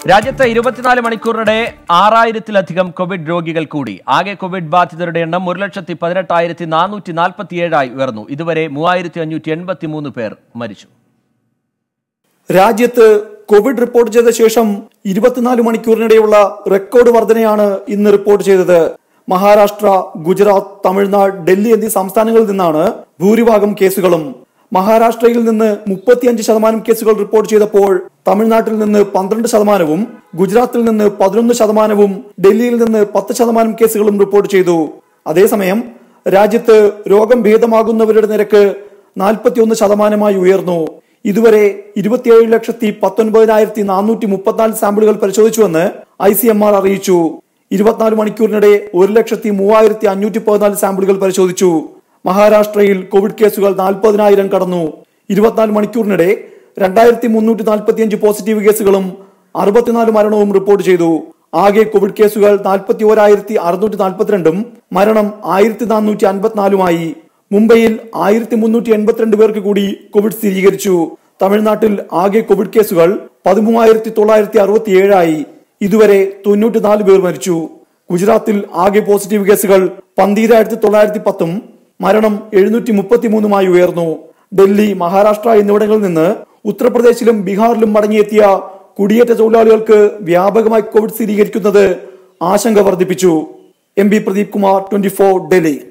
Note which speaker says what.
Speaker 1: രാജ്യത്ത് ഇരുപത്തിനാല് മണിക്കൂറിനിടെ ആറായിരത്തിലധികം കോവിഡ് രോഗികൾ കൂടി ആകെ കോവിഡ് ബാധിതരുടെ എണ്ണം ഒരു ലക്ഷത്തി പതിനെട്ടായിരത്തി നാനൂറ്റി നാൽപ്പത്തിയേഴായി ഉയർന്നു ഇതുവരെ മൂവായിരത്തി അഞ്ഞൂറ്റി എൺപത്തി മൂന്ന് പേർ മരിച്ചു
Speaker 2: രാജ്യത്ത് കോവിഡ് റിപ്പോർട്ട് ചെയ്ത ശേഷം ഇരുപത്തിനാല് മണിക്കൂറിനിടെയുള്ള റെക്കോർഡ് വർധനയാണ് ഇന്ന് റിപ്പോർട്ട് ചെയ്തത് മഹാരാഷ്ട്ര ഗുജറാത്ത് തമിഴ്നാട് ഡൽഹി എന്നീ സംസ്ഥാനങ്ങളിൽ നിന്നാണ് ഭൂരിഭാഗം കേസുകളും മഹാരാഷ്ട്രയിൽ നിന്ന് മുപ്പത്തിയഞ്ച് ശതമാനം കേസുകൾ റിപ്പോർട്ട് ചെയ്തപ്പോൾ തമിഴ്നാട്ടിൽ നിന്ന് പന്ത്രണ്ട് ശതമാനവും ഗുജറാത്തിൽ നിന്ന് പതിനൊന്ന് ശതമാനവും ഡൽഹിയിൽ നിന്ന് പത്ത് ശതമാനം കേസുകളും റിപ്പോർട്ട് ചെയ്തു അതേസമയം രാജ്യത്ത് രോഗം ഭേദമാകുന്നവരുടെ നിരക്ക് നാൽപ്പത്തിയൊന്ന് ശതമാനമായി ഉയർന്നു ഇതുവരെ ഇരുപത്തിയേഴ് ലക്ഷത്തി പത്തൊൻപതിനായിരത്തി നാനൂറ്റി മുപ്പത്തിനാല് സാമ്പിളുകൾ പരിശോധിച്ചുവെന്ന് ഐ സി എം ആർ അറിയിച്ചു ഇരുപത്തിനാല് മണിക്കൂറിനിടെ ഒരു ലക്ഷത്തി മൂവായിരത്തി അഞ്ഞൂറ്റി പതിനാല് സാമ്പിളുകൾ പരിശോധിച്ചു മഹാരാഷ്ട്രയിൽ കോവിഡ് കേസുകൾ നാൽപ്പതിനായിരം കടന്നു ഇരുപത്തിനാല് മണിക്കൂറിനിടെ രണ്ടായിരത്തി മുന്നൂറ്റി നാൽപ്പത്തിയഞ്ച് പോസിറ്റീവ് കേസുകളും അറുപത്തിനാല് മരണവും റിപ്പോർട്ട് ചെയ്തു ആകെ കോവിഡ് കേസുകൾ നാൽപ്പത്തി ഓരായിരത്തി അറുന്നൂറ്റി നാൽപ്പത്തിരണ്ടും മരണം ആയിരത്തി നാനൂറ്റി അൻപത്തിനാലുമായി മുംബൈയിൽ ആയിരത്തി മുന്നൂറ്റി എൺപത്തിരണ്ട് പേർക്ക് കൂടി കോവിഡ് സ്ഥിരീകരിച്ചു തമിഴ്നാട്ടിൽ ആകെ കോവിഡ് കേസുകൾ പതിമൂവായിരത്തി തൊള്ളായിരത്തി അറുപത്തി ഏഴായി ഇതുവരെ തൊണ്ണൂറ്റിനാല് പേർ മരിച്ചു ഗുജറാത്തിൽ ആകെ പോസിറ്റീവ് കേസുകൾ പന്തീരായിരത്തി തൊള്ളായിരത്തി പത്തും മരണം എഴുന്നൂറ്റി മുപ്പത്തിമൂന്നുമായി ഉയർന്നു ഡൽഹി മഹാരാഷ്ട്ര എന്നിവിടങ്ങളിൽ നിന്ന് ഉത്തർപ്രദേശിലും ബീഹാറിലും മടങ്ങിയെത്തിയ കുടിയേറ്റ തൊഴിലാളികൾക്ക് വ്യാപകമായി കോവിഡ് സ്ഥിരീകരിക്കുന്നത് ആശങ്ക വർദ്ധിപ്പിച്ചു M P Pradeep Kumar twenty Delhi